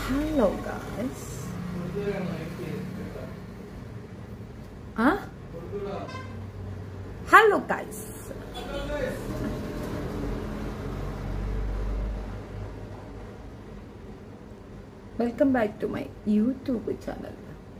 Hello, guys. Huh? Hello, guys. Welcome back to my YouTube channel.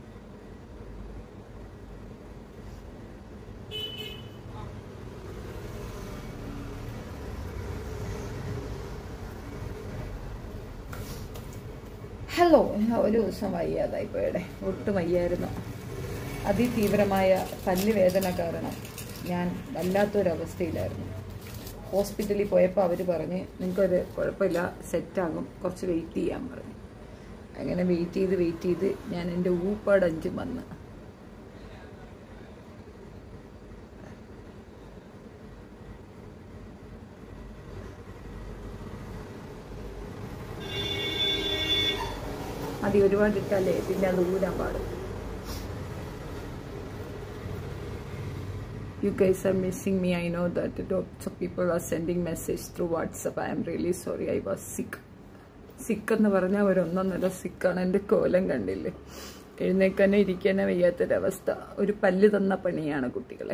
Hello ഞാൻ ഒരു ദിവസം വയ്യാതായി പോയടെ ഒട്ടും വയ്യായിരുന്നു അതിതീവ്രമായ പല്ല് വേദന കാരണം ഞാൻ വല്ലാത്തൊരവസ്ഥയിലായിരുന്നു ഹോസ്പിറ്റലിൽ പോയപ്പോൾ അവർ പറഞ്ഞ് നിങ്ങൾക്കൊരു കുഴപ്പമില്ല സെറ്റാകും കുറച്ച് വെയിറ്റ് ചെയ്യാൻ പറഞ്ഞു അങ്ങനെ വെയിറ്റ് ചെയ്ത് വെയിറ്റ് ചെയ്ത് ഞാൻ എൻ്റെ ഊപ്പാടഞ്ചും വന്ന് അത് ഒരുപാട് ഇട്ടാലേ പിന്നെ അത് ഊരാൻ പാടും You guys are missing me. I know that lots of people are sending message through WhatsApp. I am really sorry. I was sick. സിക്ക് എന്ന് പറഞ്ഞാൽ ഒരൊന്നൊന്നല്ല സിക്കാണ് എൻ്റെ കോലം കണ്ടില്ലേ എഴുന്നേക്കാനോ ഇരിക്കാനോ വയ്യാത്തൊരവസ്ഥ ഒരു പല്ല് തന്ന പണിയാണ് കുട്ടികളെ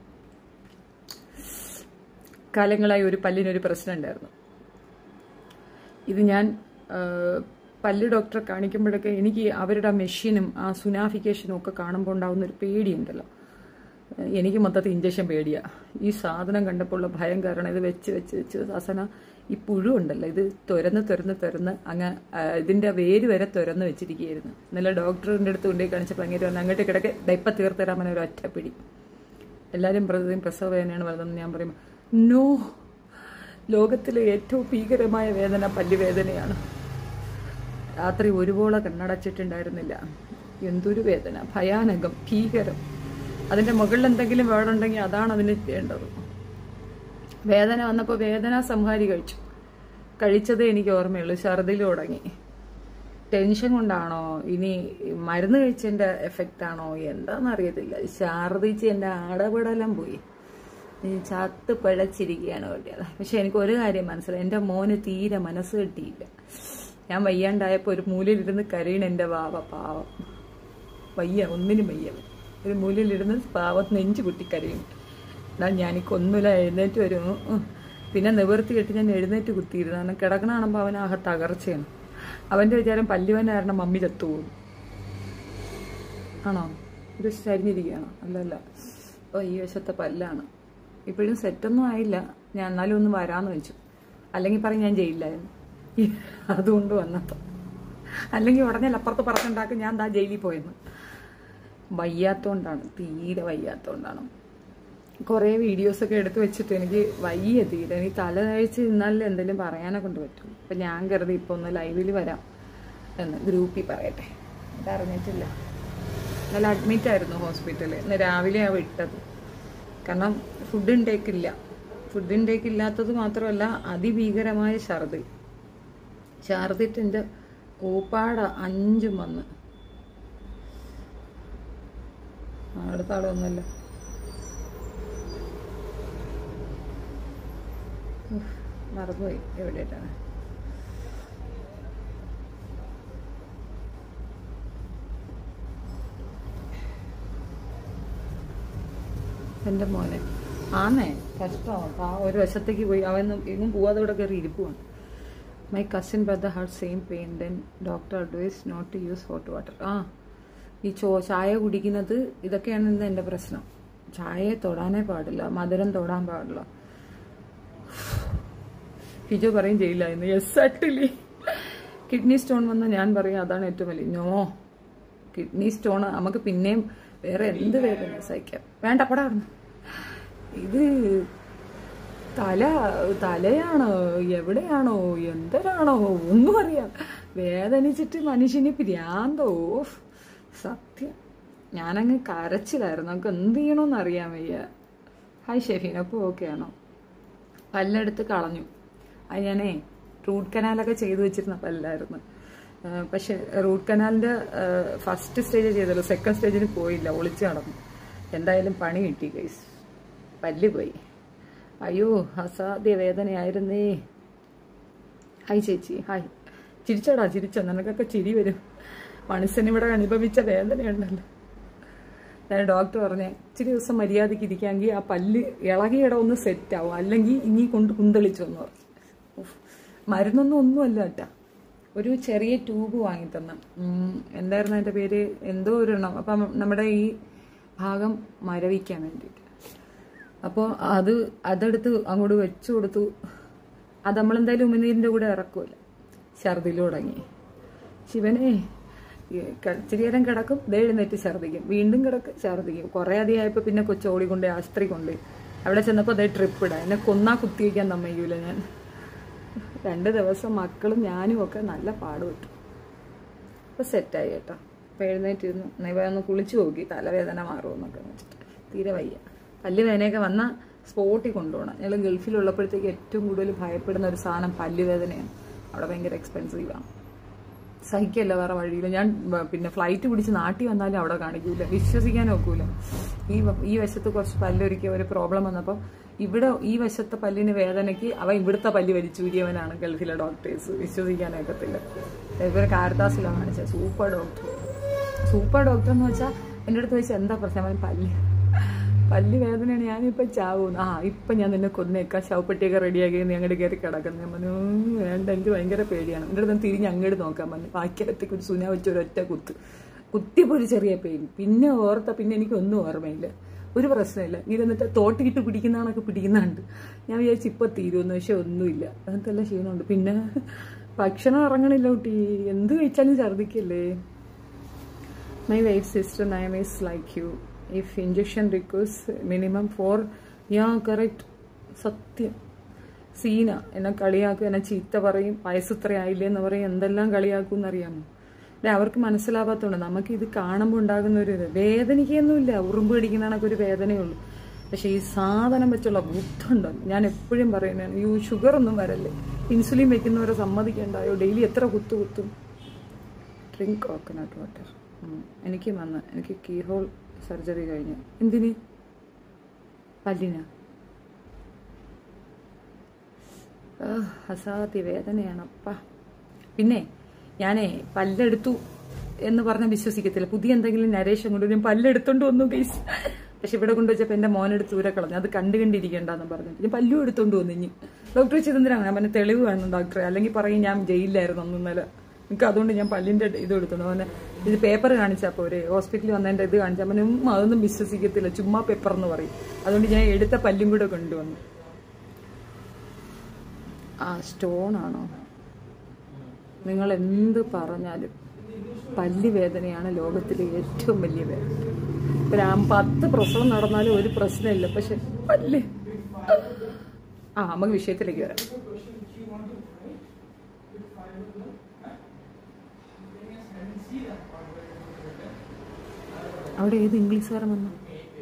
കാലങ്ങളായി ഒരു പല്ലിനൊരു പ്രശ്നം ഉണ്ടായിരുന്നു ഇത് ഞാൻ ആ, പല്ല് ഡോക്ടറെ കാണിക്കുമ്പോഴൊക്കെ എനിക്ക് അവരുടെ ആ മെഷീനും ആ സുനാഫിക്കേഷനും ഒക്കെ കാണുമ്പോൾ ഉണ്ടാകുന്ന ഒരു പേടിയുണ്ടല്ലോ എനിക്ക് മൊത്തത്തിൽ ഇഞ്ചക്ഷൻ പേടിയാ ഈ സാധനം കണ്ടപ്പോൾ ഉള്ള ഭയം കാരണം ഇത് വെച്ച് വെച്ച് വെച്ച് അവസാനം ഈ പുഴു ഉണ്ടല്ലോ ഇത് തുരന്ന് തുരന്ന് തുരന്ന് അങ്ങ് ആ, ഇതിന്റെ വേര് വരെ തുരന്ന് വെച്ചിരിക്കുകയായിരുന്നു ഇന്നലെ ഡോക്ടറിന്റെ അടുത്ത് കൊണ്ടുപോയി കാണിച്ചപ്പോൾ അങ്ങനെ വന്ന് അങ്ങോട്ട് കിടക്കെ ദൈപ്പ തീർത്തരാമന ഒരു ഒറ്റ പിടി എല്ലാവരും പ്രസവം പ്രസവ വേദനയാണ് വരുന്നതെന്ന് ഞാൻ പറയും നോ ലോകത്തിലെ ഏറ്റവും ഭീകരമായ വേദന പല്ലുവേദനയാണ് രാത്രി ഒരുപോലെ കണ്ണടച്ചിട്ടുണ്ടായിരുന്നില്ല എന്തൊരു വേദന ഭയാനകം ഭീകരം അതിന്റെ മുകളിൽ എന്തെങ്കിലും വേടുണ്ടെങ്കിൽ അതാണ് അതിന് ചെയ്യേണ്ടത് വേദന വന്നപ്പോൾ വേദന സംഹാരി കഴിച്ചു കഴിച്ചതേ എനിക്ക് ഓർമ്മയുള്ളൂ ഛർദിൽ തുടങ്ങി ടെൻഷൻ കൊണ്ടാണോ ഇനി മരുന്ന് കഴിച്ചതിന്റെ എഫക്റ്റ് ആണോ എന്താണെന്ന് അറിയത്തില്ല ഛർദിച്ച് എൻ്റെ ആടപെടലം പോയി ഈ ചത്ത് പിഴച്ചിരിക്കുകയാണ് വേണ്ടിയത് പക്ഷെ എനിക്ക് ഒരു കാര്യം മനസ്സിലായി എൻ്റെ മോന് തീരെ മനസ്സ് കിട്ടിയില്ല ഞാൻ വയ്യാണ്ടായപ്പോൾ ഒരു മൂലയിലിരുന്ന് കരയണ എൻ്റെ വാവ പാവം വയ്യ ഒന്നിനും വയ്യ ഒരു മൂലയിലിരുന്ന് പാവം നെഞ്ചു പൊട്ടി കരയും എന്നാ ഞാനിക്കൊന്നുമില്ല എഴുന്നേറ്റ് വരും ഉം. പിന്നെ നിവർത്തി കെട്ടി ഞാൻ എഴുന്നേറ്റ് കുത്തിയിരുന്നു കാരണം കിടക്കണ കാണുമ്പോൾ അവൻ ആകെ തകർച്ചയാണ് അവൻ്റെ വിചാരം പല്ലുവൻ കാരണം മമ്മി ചത്തുപോകും ആണോ ഇത് ചരിഞ്ഞിരിക്കുകയാണോ അല്ലല്ല ഓ ഈ വശത്തെ പല്ലാണ് ഇപ്പോഴും സെറ്റൊന്നും ആയില്ല ഞാൻ എന്നാലും ഒന്ന് വരാന്ന് വെച്ചു അല്ലെങ്കിൽ പറയും ഞാൻ ജയിലിലായിരുന്നു അതുകൊണ്ട് വന്നപ്പോൾ അല്ലെങ്കിൽ ഉടനെ അപ്പുറത്ത് പറഞ്ഞുണ്ടാക്കും ഞാൻ ദാ ജയിലിൽ പോയെന്ന് വയ്യാത്തോണ്ടാണ് തീരെ വയ്യാത്തോണ്ടാണ് കുറേ വീഡിയോസൊക്കെ എടുത്ത് വെച്ചിട്ട് എനിക്ക് വയ്യ തീരെ എനിക്ക് തല കഴിച്ച് നിന്നാലേ എന്തെങ്കിലും പറയാനെ കൊണ്ട് പറ്റും അപ്പം ഞാൻ കരുതി ഇപ്പോൾ ഒന്ന് ലൈവിൽ വരാം എന്ന് ഗ്രൂപ്പിൽ പറയട്ടെ ഇതറിഞ്ഞിട്ടില്ല ഇന്നലെ അഡ്മിറ്റ് ആയിരുന്നു ഹോസ്പിറ്റലിൽ ഇന്ന് രാവിലെയാണ് വിട്ടത് കാരണം ഫുഡ് ഇൻടേക്ക് ഇല്ല ഫുഡ് ഇൻടേക്ക് ഇല്ലാത്തത് മാത്രമല്ല അതിഭീകരമായ ഛർദി ഛർദിട്ടിൻ്റെ ഊപ്പാട അഞ്ചും വന്ന് ആ, അടുത്ത ആളൊന്നുമല്ല ഉഫ്, മറന്നുപോയി എവിടെയായിട്ടാണ് എൻ്റെ മോനെ ആന്നേ കഷ്ടമാണ് ആ ഒരു വശത്തേക്ക് പോയി അവൻ എങ്ങും പോവാതെ ഇവിടെ കയറി ഇരിപ്പുവാണ് my cousin brother had same pain then doctor advise not to use hot water ആ ഈ ചോ ചായ കുടിക്കുന്നത് ഇതൊക്കെയാണ് ഇന്ന് എൻ്റെ പ്രശ്നം ചായയെ തൊടാനേ പാടില്ല മധുരം തൊടാൻ പാടില്ല ഹിജോ പറയും ചെയ്യില്ല എന്ന് യെസ് അട്ടില്ലേ കിഡ്നി സ്റ്റോൺ വന്ന ഞാൻ പറയും അതാണ് ഏറ്റവും വലിയ നോ കിഡ്നി സ്റ്റോൺ നമുക്ക് പിന്നെയും വേറെ എന്ത് വേദന സഹിക്കാം വേണ്ട പടാർന്നു ഇത് തല തലയാണോ എവിടെയാണോ എന്തരാണോ ഒന്നും അറിയാം വേദനിച്ചിട്ട് മനുഷ്യന് ഭ്രാന്തോ സത്യം ഞാനങ്ങ് കരച്ചിലായിരുന്നു നമുക്ക് എന്ത് ചെയ്യണമെന്ന് അറിയാൻ വയ്യ ഹായ് ഷെഫീൻ അപ്പോൾ ഓക്കെ ആണോ പല്ലെടുത്ത് കളഞ്ഞു അത് ഞാനേ റൂട്ട് കനാലൊക്കെ ചെയ്തു വെച്ചിരുന്ന പല്ലായിരുന്നു ആ, പക്ഷെ റൂട്ട് കനാലിന്റെ ഫസ്റ്റ് സ്റ്റേജ് ചെയ്തല്ലോ സെക്കൻഡ് സ്റ്റേജിന് പോയില്ല ഒളിച്ചു നടന്നു എന്തായാലും പണി കിട്ടി ഗൈസ് പല്ല് പോയി അയ്യോ അസാധ്യ വേദനയായിരുന്നേ ഹായ് ചേച്ചി ഹായ് ചിരിച്ചോടാ ചിരിച്ചോ നിനക്കൊക്കെ ചിരി വരും മനസ്സിനിവിടെ അനുഭവിച്ച വേദനയുണ്ടല്ലോ ഞാൻ ഡോക്ടർ പറഞ്ഞ ഇച്ചിരി ദിവസം മര്യാദയ്ക്ക് ഇരിക്കാമെങ്കിൽ ആ പല്ല് ഇളകിയിട ഒന്ന് സെറ്റ് ആവും അല്ലെങ്കിൽ ഇനി കൊണ്ട് കുന്തളിച്ചു എന്ന് പറഞ്ഞു ഉഫ്. മരുന്നൊന്നും ഒന്നുമല്ല കേട്ടാ ഒരു ചെറിയ ട്യൂബ് വാങ്ങി തന്ന എന്തായിരുന്നു അതിൻ്റെ പേര് എന്തോ ഒരു എണ്ണം അപ്പം നമ്മുടെ ഈ ഭാഗം മരവിക്കാൻ വേണ്ടിയിട്ട് അപ്പോൾ അത് അതെടുത്ത് അങ്ങോട്ട് വെച്ചു കൊടുത്തു അത് നമ്മളെന്തായാലും ഉമിനീരിൻ്റെ കൂടെ ഇറക്കുമല്ലോ ഛർദിൽ തുടങ്ങി ശിവനെ ഈ ക- ഇച്ചിരി നേരം കിടക്കും ദേ എഴുന്നേറ്റ് ഛർദിക്കും വീണ്ടും കിടക്കും ഛർദിക്കും കുറേ അധികം ആയപ്പോൾ പിന്നെ കൊച്ചു ഓടിക്കൊണ്ട് ആസ്ത്രി കൊണ്ട് അവിടെ ചെന്നപ്പോൾ അതേ ട്രിപ്പ് ഇടാം എന്നെ കൊന്നാ കുത്തിവയ്ക്കാൻ സമ്മതിക്കൂല ഞാൻ രണ്ട് ദിവസം മക്കളും ഞാനും ഒക്കെ നല്ല പാടുപെട്ടു അപ്പോൾ സെറ്റായി കേട്ടോ അപ്പോൾ എഴുന്നേറ്റിരുന്നു ഇവ ഒന്ന് കുളിച്ചു നോക്കി തലവേദന മാറുമെന്നൊക്കെ വെച്ചിട്ട് തീരെ വയ്യ പല്ല് വേദനയൊക്കെ വന്നാൽ സ്പോട്ടിൽ കൊണ്ടുപോകണം ഞങ്ങൾ ഗൾഫിലുള്ളപ്പോഴത്തേക്ക് ഏറ്റവും കൂടുതൽ ഭയപ്പെടുന്ന ഒരു സാധനം പല്ല് വേദനയാണ് അവിടെ ഭയങ്കര എക്സ്പെൻസീവാണ് സഹിക്കല്ല വേറെ വഴിയില്ല ഞാൻ ബ- പിന്നെ ഫ്ലൈറ്റ് പിടിച്ച് നാട്ടിൽ വന്നാലും അവിടെ കാണിക്കൂല വിശ്വസിക്കാൻ ഒക്കൂല ഈ വ- ഈ വശത്ത് കുറച്ച് പല്ലൊരുക്കിയ ഒരു പ്രോബ്ലം വന്നപ്പോൾ ഇവിടെ ഈ വശത്തെ പല്ലിന് വേദനയ്ക്ക് അവ ഇവിടുത്തെ പല്ല് വലിച്ചൂരിയവനാണ് ഗൾഫിലെ ഡോക്ടേഴ്സ് വിശ്വസിക്കാനൊക്കത്തില്ല ഇവരെ കാരത്താസിലാണ് കാണിച്ചത് സൂപ്പർ ഡോക്ടർ സൂപ്പർ ഡോക്ടർ എന്ന് വെച്ചാൽ എൻ്റെ അടുത്ത് വെച്ചാൽ എന്താ പ്രശ്നം അവൻ പല്ല് പല്ല് വേദനയാണ് ഞാനിപ്പോൾ ചാവും ആ ഇപ്പം ഞാൻ നിന്നെ കൊന്നേക്കാം ശവപ്പെട്ടിയൊക്കെ റെഡിയാക്കി നീ അങ്ങോട്ട് കയറി കിടക്കുന്നു ഞാൻ പറഞ്ഞു "ഉം, വേണ്ട എനിക്ക് ഭയങ്കര പേടിയാണ് എൻ്റെ അടുത്ത് തിരിഞ്ഞ് അങ്ങോട്ട് നോക്കാൻ പറഞ്ഞു ബാക്കിയകത്തേക്ക് ഒരു സുന വെച്ച് ഒരൊറ്റ കുത്ത് കുത്തിയപ്പോൾ ഒരു ചെറിയ പെയിൻ പിന്നെ ഓർത്ത പിന്നെ എനിക്കൊന്നും ഓർമ്മയില്ല ഒരു പ്രശ്നമില്ല ഇരുന്നിട്ട് തോട്ടിയിട്ട് പിടിക്കുന്നതാണൊക്കെ പിടിക്കുന്നുണ്ട് ഞാൻ വിചാരിച്ചു ഇപ്പം തീരുമെന്ന് പക്ഷെ ഒന്നുമില്ല അങ്ങനത്തെ ക്ഷീണമുണ്ട് പിന്നെ ഭക്ഷണം ഇറങ്ങണില്ല കുട്ടി എന്ത് കഴിച്ചാലും ഛർദ്ദിക്കല്ലേ My wife's sister name is like you. If injection requires minimum four, yeah, correct. സത്യം സീന എന്നെ കളിയാക്കും എന്നെ ചീത്ത പറയും വയസ്സത്ര ആയില്ലേ എന്ന് പറയും എന്തെല്ലാം കളിയാക്കും എന്നറിയാമോ അല്ലെ അവർക്ക് മനസ്സിലാവാത്തതുകൊണ്ട് നമുക്ക് ഇത് കാണുമ്പോൾ ഉണ്ടാകുന്ന ഒരു ഇത് വേദനിക്കൊന്നുമില്ല ഉറുമ്പ് പിടിക്കുന്ന കണക്ക് ഒരു വേദനയുള്ളൂ പക്ഷെ ഈ സാധനം വെച്ചുള്ള ബുദ്ധുണ്ട് ഞാൻ എപ്പോഴും പറയുന്നതാണ് യു ഷുഗർ ഒന്നും വരല്ലേ ഇൻസുലിൻ വെക്കുന്നവരെ സമ്മതിക്കണ്ടായോ ഡെയിലി എത്ര കുത്തു കുത്തും ഡ്രിങ്ക് കോക്കനട്ട് വാട്ടർ എനിക്ക് വന്ന് എനിക്ക് കീ ഹോൾ സർജറി കഴിഞ്ഞു എന്തിന് പല്ലിന അസാധ്യ വേദനയാണ് അപ്പ പിന്നെ ഞാനേ പല്ലെടുത്തു എന്ന് പറഞ്ഞ വിശ്വസിക്കത്തില്ല പുതിയ എന്തെങ്കിലും നരേഷൻ കൊണ്ട് ഞാൻ പല്ലെടുത്തോണ്ട് വന്നു ഗൈസ് പക്ഷെ ഇവിടെ കൊണ്ടുവച്ചപ്പോൾ എൻ്റെ മോനെടുത്ത് ദൂരെ കളഞ്ഞു അത് കണ്ടു കണ്ടിരിക്കേണ്ടെന്ന് പറഞ്ഞിട്ട് ഞാൻ പല്ലും എടുത്തോണ്ട് വന്നു ഇനി ഡോക്ടർ വെച്ച് ഇതെന്തിനാണ് ഞാൻ പറഞ്ഞ തെളിവ് വേണം ഡോക്ടറെ അല്ലെങ്കിൽ പറയും ഞാൻ ജയിലിലായിരുന്നു അന്ന് ഇന്നലെ എനിക്ക് അതുകൊണ്ട് ഞാൻ പല്ലിന്റെ ഇത് എടുത്തോണ്ട് അവനെ ഇത് പേപ്പർ കാണിച്ചാൽ പോരെ ഹോസ്പിറ്റലിൽ വന്നതിന്റെ ഇത് കാണിച്ചാൽ അവനും അതൊന്നും വിശ്വസിക്കത്തില്ല ചുമ്മാ പേപ്പർ എന്ന് പറയും അതുകൊണ്ട് ഞാൻ എടുത്ത പല്ലും കൂടെ കൊണ്ടുവന്നു ആ സ്റ്റോൺ ആണോ നിങ്ങൾ എന്ത് പറഞ്ഞാലും പല്ല് വേദനയാണ് ലോകത്തിലെ ഏറ്റവും വലിയ വേദന ഒരു ആ പത്ത് പ്രസവം നടന്നാലും ഒരു പ്രശ്നമില്ല പക്ഷെ പല്ല് ആ നമുക്ക് വിഷയത്തിലേക്ക് വരാം അവിടെ ഏത് ഇംഗ്ലീഷുകാരൻ വന്നു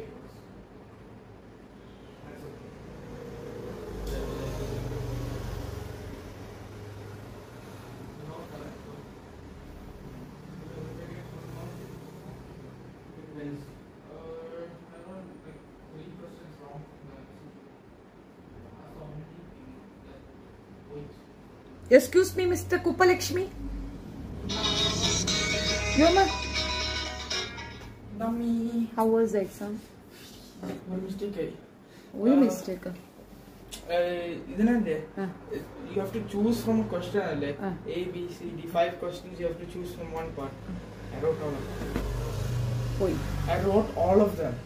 എക്സ്ക്യൂസ് മീ മിസ്റ്റർ കുപ്പലക്ഷ്മി യോമ Dummy. How was the exam One mistake ആയി. ഒരു മിസ്റ്റേക്ക് ഏഹ്, ഇതിനല്ലേ ആ. You have to choose from question അല്ലേ ആ. A B C D five questions you have to choose from one part I wrote all പോയി I wrote all of them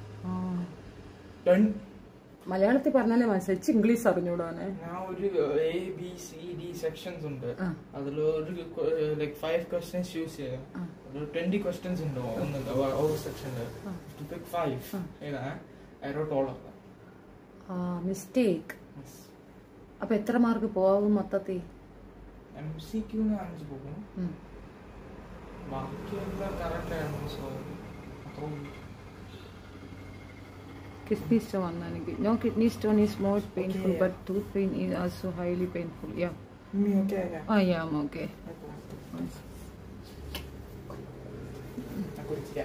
done മലയാളത്തിൽ പറഞ്ഞാലേ മനസ്സിലായി ഇംഗ്ലീഷ് അറിഞ്ഞൂടാനെ ഞാൻ ഒരു A B C D sections ഉണ്ട് ആ. അതിൽ ഒരു ലൈക് ഫൈവ് ക്വസ്റ്റ്യൻസ് ചൂസ് ചെയ്യാം ആ. ഒരു ട്വന്റി ക്വസ്റ്റ്യൻസ് ഉണ്ട് ഒന്ന് ഓവർ സെക്ഷനിൽ ടു പിക്ക് ഫൈവ് ഏതാ I wrote all of them ആ മിസ്റ്റേക്ക് അപ്പൊ എത്ര മാർക്ക് പോവും മൊത്തത്തിൽ എം സി ക്യൂന്ന് അഞ്ച് പോകും ഉം. ബാക്കിയെല്ലാം കറക്റ്റ് ആണ് സോ അത്രയും കിഡ്നി സ്റ്റോൺ വന്നു എനിക്ക് no kidney stone is more painful Okay. But tooth pain is also highly painful yeah Me okay, yeah. ആ yeah okay I could, yeah.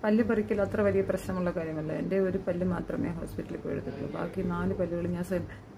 പല്ല് പറിക്കൽ അത്ര വലിയ പ്രശ്നമുള്ള കാര്യമല്ല എൻ്റെ ഒരു പല്ല് മാത്രമേ ഹോസ്പിറ്റലിൽ പോയി എടുത്തിട്ടുള്ളൂ ബാക്കി നാല് പല്ലുകൾ ഞാൻ